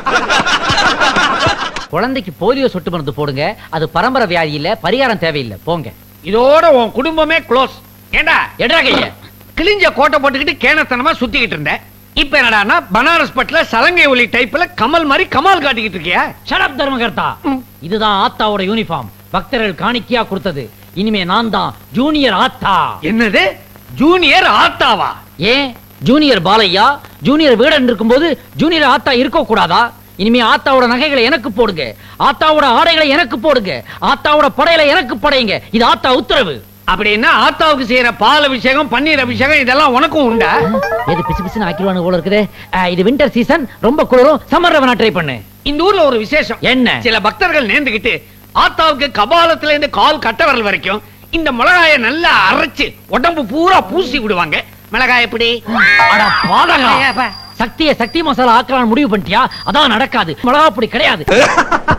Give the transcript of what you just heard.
குழந்தைக்கு போலியோ சொட்டு மருந்து போடுங்க அது பரம்பரை வியாதி இல்ல பரிகாரம் தேவையில்லை போங்க இதோட உன் குடும்பமே க்ளோஸ் ஏண்டா எட்ரா கைய கிழிஞ்ச கோட்டை போட்டுக்கிட்டு கேனத்தனமா சுத்திக்கிட்டு இருந்தேன் இப்ப என்னடான்னா பனாரஸ் பட்டுல சலங்கை ஒலி டைப்ல கமல் மாதிரி கமால் காட்டிக்கிட்டு இருக்கியா ஷடப் தர்மகர்த்தா இதுதான் ஆத்தாவோட யூனிஃபார்ம் பக்தர்கள் காணிக்கையா கொடுத்தது இனிமே நான் தான் ஜூனியர் ஆத்தா என்னது ஜூனியர் ஆத்தாவா ஏன் ஜூனியர் பாலையா ஜூனியர் வீடன் இருக்கும்போது ஜூனியர் ஆத்தா இருக்க கூடாதா இனிமே ஆத்தாவோட நகைகளை எனக்கு போடுங்க ஆத்தாவோட ஆடைகளை எனக்கு போடுங்க ஆத்தாவோட படையில எனக்கு படையுங்க இது ஆத்தா உத்தரவு அப்படின்னா ஆத்தாவுக்கு செய்யற பால் அபிஷேகம் பன்னீர் அபிஷேகம் இதெல்லாம் உனக்கும் உண்டா எது பிசு பிசுன்னு ஆக்கிடுவானு போல இருக்குது அஹ், இது வின்டர் சீசன் ரொம்ப குளிரும் சம்மர் ரவனா ட்ரை பண்ணு இந்த ஊர்ல ஒரு விசேஷம் என்ன? சில பக்தர்கள் நேர்ந்துகிட்டு ஆத்தாவுக்கு கபாலத்துல இருந்து கால் கட்ட வரல் வரைக்கும் இந்த மிளகாய நல்லா அரைச்சு உடம்பு பூரா பூசி விடுவாங்க மிளகாய் எப்படி அட பாதகா ஐயா, அப்பா. சக்தியை சக்தி மசாலா ஆக்கலாம்னு முடிவு பண்ணிட்டியா அதான் நடக்காது மிளகா அப்படி கிடையாது